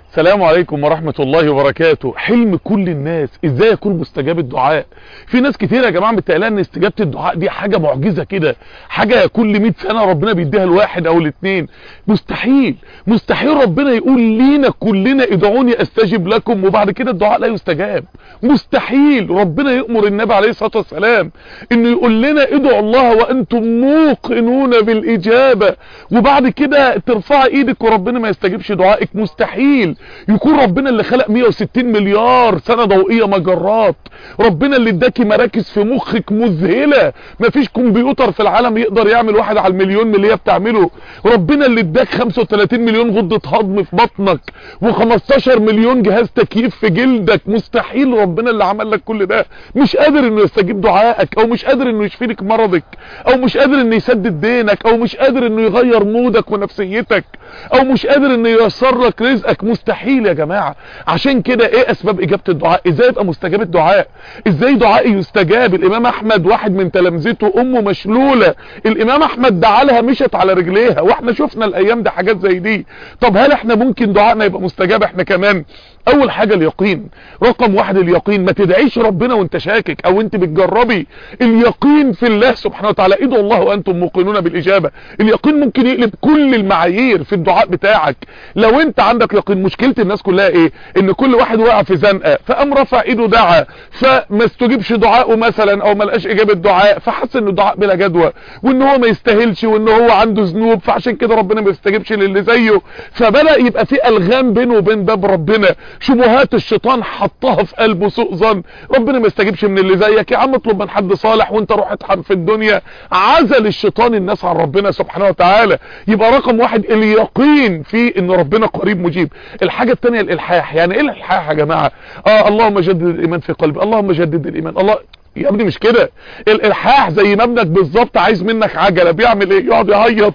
السلام عليكم ورحمة الله وبركاته حلم كل الناس ازاي يكون مستجاب الدعاء في ناس كتير يا جماعة بتقلق ان استجابة الدعاء دي حاجة معجزة كده حاجة كل 100 سنة ربنا بيديها الواحد او الاثنين مستحيل مستحيل ربنا يقول لينا كلنا ادعوني استجب لكم وبعد كده الدعاء لا يستجاب مستحيل ربنا يأمر النبي عليه الصلاة والسلام انه يقول لنا ادعوا الله وانتم موقنون بالاجابة وبعد كده ترفع ايدك وربنا ما يستجيبش دعائك مستحيل يكون ربنا اللي خلق 160 مليار سنة ضوئية مجرات ربنا اللي اداكي مراكز في مخك مذهلة مفيش كمبيوتر في العالم يقدر يعمل واحد على المليون من اللي هي بتعمله ربنا اللي اداك 35 مليون غدة هضم في بطنك و15 مليون جهاز تكييف في جلدك مستحيل ربنا اللي عمل لك كل ده مش قادر انه يستجيب دعائك او مش قادر انه يشفي لك مرضك او مش قادر انه يسدد دينك او مش قادر انه يغير مودك ونفسيتك او مش قادر انه ييسر لك رزقك مستحيل يا جماعة عشان كده ايه اسباب اجابة الدعاء ازاي يبقى مستجاب الدعاء ازاي دعائي يستجاب الامام احمد واحد من تلامذته امه مشلولة الامام احمد دعا لها مشت على رجليها واحنا شفنا الايام دي حاجات زي دي طب هل احنا ممكن دعائنا يبقى مستجاب احنا كمان اول حاجة اليقين رقم واحد اليقين ما تدعيش ربنا وانت شاكك او انت بتجربي اليقين في الله سبحانه وتعالى ادعوا الله وانتم موقنون بالاجابة اليقين ممكن يقلب كل المعايير في الدعاء بتاعك لو انت عندك يقين مشكلة الناس كلها ايه ان كل واحد وقع في زنقة فقام رفع ايده دعا فما استجيبش دعائه مثلا او ما لقاش اجابة دعاء فحس ان الدعاء بلا جدوى وان هو ما يستاهلش وان هو عنده ذنوب فعشان كده ربنا ما يستجيبش للي زيه فبدأ يبقى في الغام بينه وبين باب ربنا شبهات الشيطان حطها في قلبه سوء ظن ربنا ما يستجيبش من اللي زيك يا عم اطلب من حد صالح وانت روح اطحن في الدنيا عزل الشيطان الناس عن ربنا سبحانه وتعالى يبقى رقم واحد اليقين في ان ربنا قريب مجيب الحاجة التانية الالحاح يعني ايه الالحاح يا جماعة اه اللهم جدد الايمان في قلبي اللهم جدد الايمان الله يا ابني مش كده الالحاح زي ما ابنك بالظبط عايز منك عجله بيعمل ايه يقعد يعيط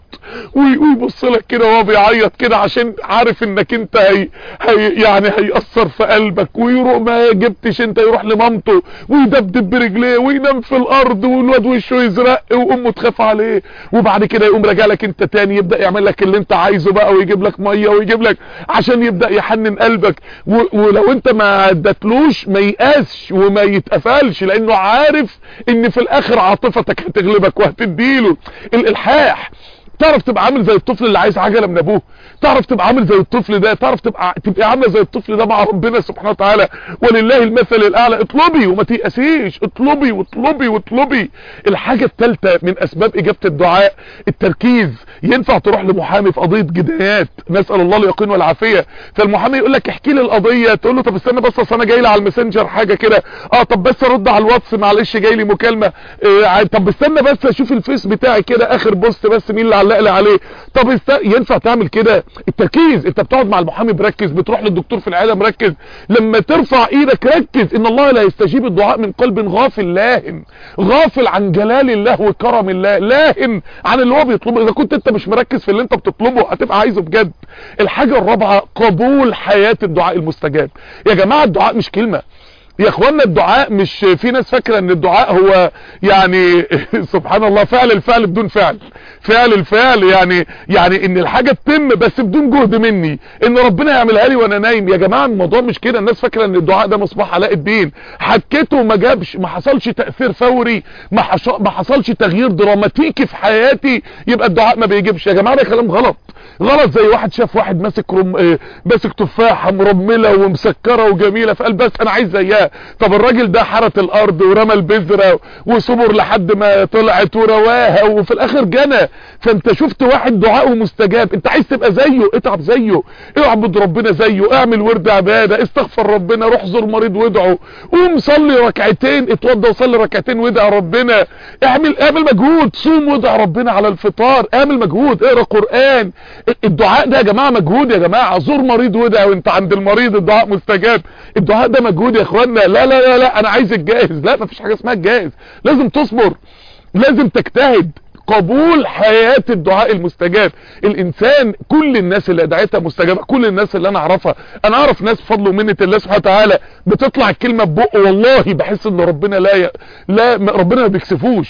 ويبص لك كده وهو بيعيط كده عشان عارف انك انت هي, هي يعني هيأثر في قلبك ويروح ما جبتش انت يروح لمامته ويدبدب برجليه وينام في الارض والواد وشه يزرق وامه تخاف عليه وبعد كده يقوم راجع لك انت تاني يبدا يعمل لك اللي انت عايزه بقى ويجيب لك ميه ويجيب لك عشان يبدا يحنن قلبك ولو انت ما ادتلوش ما يقاسش وما يتقفلش لانه عارف ان في الاخر عاطفتك هتغلبك وهتديله الالحاح تعرف تبقى عامل زي الطفل اللي عايز عجله من ابوه تعرف تبقى عامل زي الطفل ده تعرف تبقى تبقى عامله زي الطفل ده مع ربنا سبحانه وتعالى ولله المثل الاعلى اطلبي وما تيأسيش اطلبي واطلبي واطلبي الحاجه الثالثه من اسباب اجابه الدعاء التركيز ينفع تروح لمحامي في قضيه جنايات نسال الله اليقين والعافيه فالمحامي يقول لك احكي لي القضيه تقول له طب استنى بس اصل انا جاي لي على الماسنجر حاجه كده اه طب بس ارد على الواتس معلش جاي لي مكالمه آه طب استنى بس اشوف الفيس بتاعي كده اخر بوست بس مين اللي علق لي عليه طب است... ينفع تعمل كده التركيز انت بتقعد مع المحامي مركز بتروح للدكتور في العياده مركز لما ترفع ايدك ركز ان الله لا يستجيب الدعاء من قلب غافل لاهن غافل عن جلال الله وكرم الله لاهن عن اللي هو بيطلبه اذا كنت انت مش مركز في اللي انت بتطلبه هتبقى عايزه بجد الحاجه الرابعه قبول حياه الدعاء المستجاب يا جماعه الدعاء مش كلمه يا اخوانا الدعاء مش في ناس فاكره ان الدعاء هو يعني سبحان الله فعل الفعل بدون فعل فعل الفعل يعني يعني ان الحاجه تتم بس بدون جهد مني ان ربنا يعملها لي وانا نايم يا جماعه الموضوع مش كده الناس فاكره ان الدعاء ده مصباح علاء الدين حكيته ما جابش ما حصلش تاثير فوري ما, حش... ما حصلش تغيير دراماتيكي في حياتي يبقى الدعاء ما بيجيبش يا جماعه ده كلام غلط غلط زي واحد شاف واحد ماسك رم... آه ماسك تفاحه مرمله ومسكره وجميله فقال بس انا عايز زيها طب الراجل ده حرت الارض ورمى البذره وصبر لحد ما طلعت ورواها وفي الاخر جنى فانت شفت واحد دعاءه مستجاب انت عايز تبقى زيه اتعب زيه اعبد ربنا زيه اعمل ورد عباده استغفر ربنا روح زور مريض وادعه قوم صلي ركعتين اتوضى وصلي ركعتين وادعي ربنا اعمل اعمل مجهود صوم وادعي ربنا على الفطار اعمل مجهود اقرا قران الدعاء ده يا جماعه مجهود يا جماعه زور مريض وادعي وانت عند المريض الدعاء مستجاب الدعاء ده مجهود يا اخوانا لا لا لا لا انا عايز الجاهز لا مفيش حاجه اسمها الجاهز لازم تصبر لازم تجتهد قبول حياة الدعاء المستجاب الانسان كل الناس اللي ادعيتها مستجابة كل الناس اللي انا اعرفها انا اعرف ناس بفضل ومنة الله سبحانه وتعالى بتطلع الكلمة ببقه والله بحس ان ربنا لا ي... لا ربنا ما بيكسفوش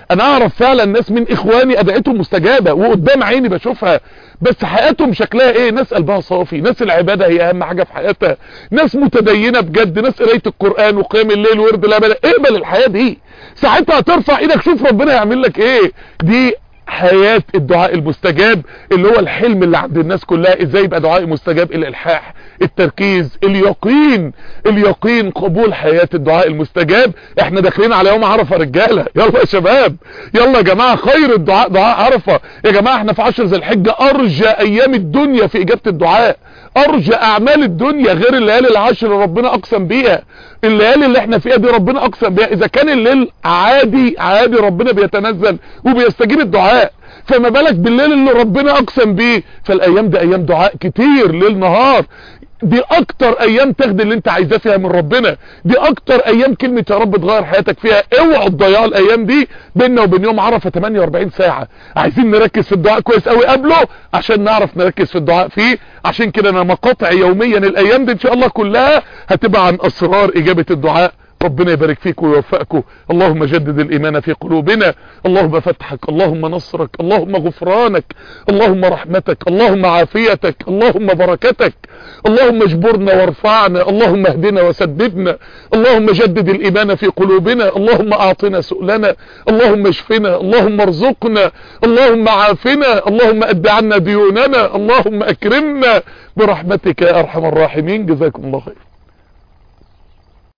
انا اعرف فعلا ناس من اخواني ادعيتهم مستجابة وقدام عيني بشوفها بس حياتهم شكلها ايه ناس قلبها صافي ناس العبادة هي اهم حاجة في حياتها ناس متدينة بجد ناس قرايه القرآن وقيام الليل ورد العبادة اقبل الحياة دي ساعتها هترفع ايدك شوف ربنا يعمل لك ايه دي حياة الدعاء المستجاب اللي هو الحلم اللي عند الناس كلها ازاي يبقى دعاء مستجاب الالحاح التركيز اليقين اليقين قبول حياة الدعاء المستجاب احنا داخلين على يوم عرفة رجالة يلا يا شباب يلا يا جماعة خير الدعاء دعاء عرفة يا جماعة احنا في عشر ذي الحجة ارجى ايام الدنيا في اجابة الدعاء ارجى اعمال الدنيا غير الليالي العشر اللي ربنا اقسم بيها الليالي اللي احنا فيها دي ربنا اقسم بيها اذا كان الليل عادي عادي ربنا بيتنزل وبيستجيب الدعاء فما بالك بالليل اللي ربنا اقسم بيه فالايام دي ايام دعاء كتير ليل نهار دي اكتر ايام تاخد اللي انت عايزاه فيها من ربنا دي اكتر ايام كلمة يا رب تغير حياتك فيها اوعوا تضيعوا الايام دي بيننا وبين يوم عرفة 48 ساعة عايزين نركز في الدعاء كويس قوي قبله عشان نعرف نركز في الدعاء فيه عشان كده انا مقاطع يوميا الايام دي ان شاء الله كلها هتبقى عن اسرار اجابة الدعاء ربنا يبارك فيك ويوفقكم اللهم جدد الايمان في قلوبنا اللهم فتحك اللهم نصرك اللهم غفرانك اللهم رحمتك اللهم عافيتك اللهم بركتك اللهم اجبرنا وارفعنا اللهم اهدنا وسددنا اللهم جدد الايمان في قلوبنا اللهم اعطنا سؤلنا اللهم اشفنا اللهم ارزقنا اللهم عافنا اللهم اد عنا ديوننا اللهم اكرمنا برحمتك يا ارحم الراحمين جزاكم الله خير